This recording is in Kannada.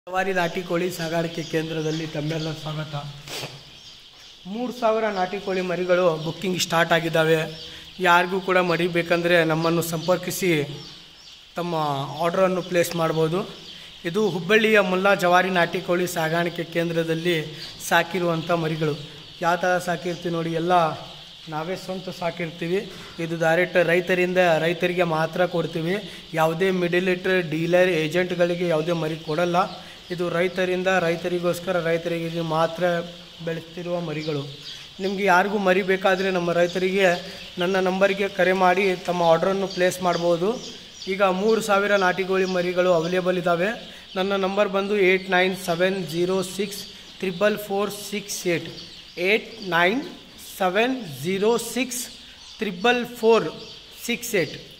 ಸವಾರಿ ನಾಟಿ ಕೋಳಿ ಸಾಗಾಣಿಕೆ ಕೇಂದ್ರದಲ್ಲಿ ತಮ್ಮೆಲ್ಲ ಸ್ವಾಗತ ಮೂರು ಸಾವಿರ ನಾಟಿ ಕೋಳಿ ಮರಿಗಳು ಬುಕ್ಕಿಂಗ್ ಸ್ಟಾರ್ಟ್ ಆಗಿದ್ದಾವೆ ಯಾರಿಗೂ ಕೂಡ ಮರಿ ಬೇಕಂದರೆ ನಮ್ಮನ್ನು ಸಂಪರ್ಕಿಸಿ ತಮ್ಮ ಆರ್ಡ್ರನ್ನು ಪ್ಲೇಸ್ ಮಾಡ್ಬೋದು ಇದು ಹುಬ್ಬಳ್ಳಿಯ ಮುಲ್ಲಾ ಜವಾರಿ ನಾಟಿ ಕೋಳಿ ಸಾಗಾಣಿಕೆ ಕೇಂದ್ರದಲ್ಲಿ ಸಾಕಿರುವಂಥ ಮರಿಗಳು ಯಾವ ಥರ ಸಾಕಿರ್ತೀವಿ ನೋಡಿ ಎಲ್ಲ ನಾವೇ ಸ್ವಂತ ಸಾಕಿರ್ತೀವಿ ಇದು ಡೈರೆಕ್ಟ್ ರೈತರಿಂದ ರೈತರಿಗೆ ಮಾತ್ರ ಕೊಡ್ತೀವಿ ಯಾವುದೇ ಮಿಡಿಲೇಟರ್ ಡೀಲರ್ ಏಜೆಂಟ್ಗಳಿಗೆ ಯಾವುದೇ ಮರಿ ಕೊಡಲ್ಲ ಇದು ರೈತರಿಂದ ರೈತರಿಗೋಸ್ಕರ ರೈತರಿಗೆ ಮಾತ್ರ ಬೆಳೆಸ್ತಿರುವ ಮರಿಗಳು ನಿಮಗೆ ಯಾರಿಗೂ ಮರಿ ಬೇಕಾದರೆ ನಮ್ಮ ರೈತರಿಗೆ ನನ್ನ ನಂಬರಿಗೆ ಕರೆ ಮಾಡಿ ತಮ್ಮ ಆರ್ಡ್ರನ್ನು ಪ್ಲೇಸ್ ಮಾಡ್ಬೋದು ಈಗ ಮೂರು ಸಾವಿರ ನಾಟಿಗೋಳಿ ಮರಿಗಳು ಅವೈಲೇಬಲ್ ಇದ್ದಾವೆ ನನ್ನ ನಂಬರ್ ಬಂದು eight nine seven zero six triple four six eight eight nine seven zero six triple four six eight